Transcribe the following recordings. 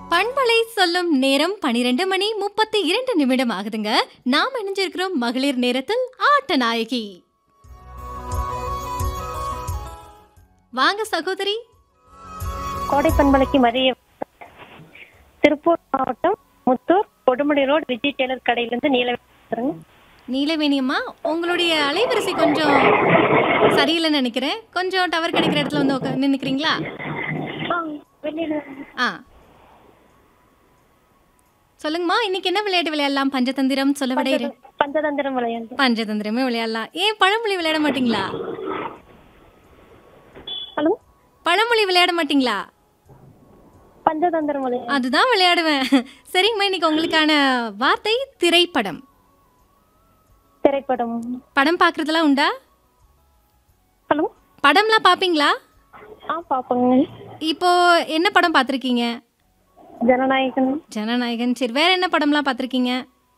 பண்பலை சொல்லும் நேரம் பனிரெண்டு மணி முப்பத்தி இரண்டு நிமிடம் ஆகுதுங்க நாம் இணைஞ்சிருக்கிறோம் மகளிர் நேரத்தில் ஆட்ட நாயகி வாங்க சகோதரி கோடை பண்பலைக்கு மதிய திருப்பூர் மாவட்டம் முத்தூர் கொடுமுடி ரோடு விஜய் டெய்லர் கடையிலேருந்து நீலவேணி நீலவேணியம்மா உங்களுடைய அலைவரிசை கொஞ்சம் சரியில்லைன்னு நினைக்கிறேன் கொஞ்சம் டவர் கிடைக்கிற இடத்துல வந்து உக்கா- நின்னுக்கிறீங்களா ஆ சொல்லுங்கம்மா இன்னைக்கு என்ன விளையாட்டு விளையாடலாம் பஞ்சதந்திரம் சொல்ல விட இரு பஞ்சதந்திரம் விளையாண்டு பஞ்சதந்திரமே விளையாடலாம் ஏன் பழமொழி விளையாட மாட்டீங்களா ஹலோ பழமொழி விளையாட மாட்டீங்களா பஞ்சதந்திரம் விளையாண்டு அதுதான் விளையாடுவேன் சரிங்கம்மா இன்னைக்கு உங்களுக்கான வார்த்தை திரைப்படம் திரைப்படம் படம் பார்க்குறதுலாம் உண்டா ஹலோ படம்லாம் பார்ப்பீங்களா ஆ பார்ப்போங்க இப்போ என்ன படம் பார்த்துருக்கீங்க ஜனநாயகன் ஜனநாயகன் சரி வேற என்ன படம்லாம் பார்த்துருக்கீங்க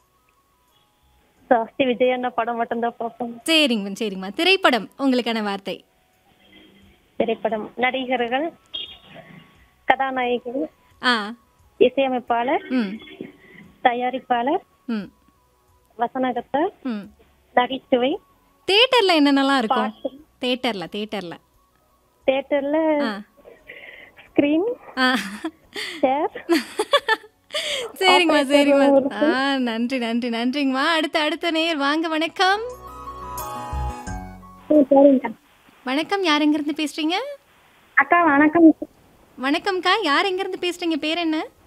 ஜாஸ்தி விஜய் அண்ணா படம் மட்டும்தான் பார்ப்போம் சரிங்க சரிங்கம்மா திரைப்படம் உங்களுக்கான வார்த்தை திரைப்படம் நடிகர்கள் கதாநாயகர்கள் ஆ இசையமைப்பாளர் ம் தயாரிப்பாளர் ம் வசனகர்த்தர் ம் நகைச்சுவை தேட்டரில் என்னென்னலாம் இருக்கும் பாட்டு தேட்டரில் தேட்டரில் தேட்டர்ல ஆ ஸ்கிரீன் ஆ சேர் சரிங்கம்மா சரிங்கம்மா ஆ நன்றி நன்றி நன்றிங்கம்மா அடுத்த அடுத்த நேர் வாங்க வணக்கம் சரிங்க வணக்கம் யார் எங்கேருந்து பேசுறீங்க அக்கா வணக்கம் வணக்கம்க்கா யார் எங்கேருந்து பேசுறீங்க பேர் என்ன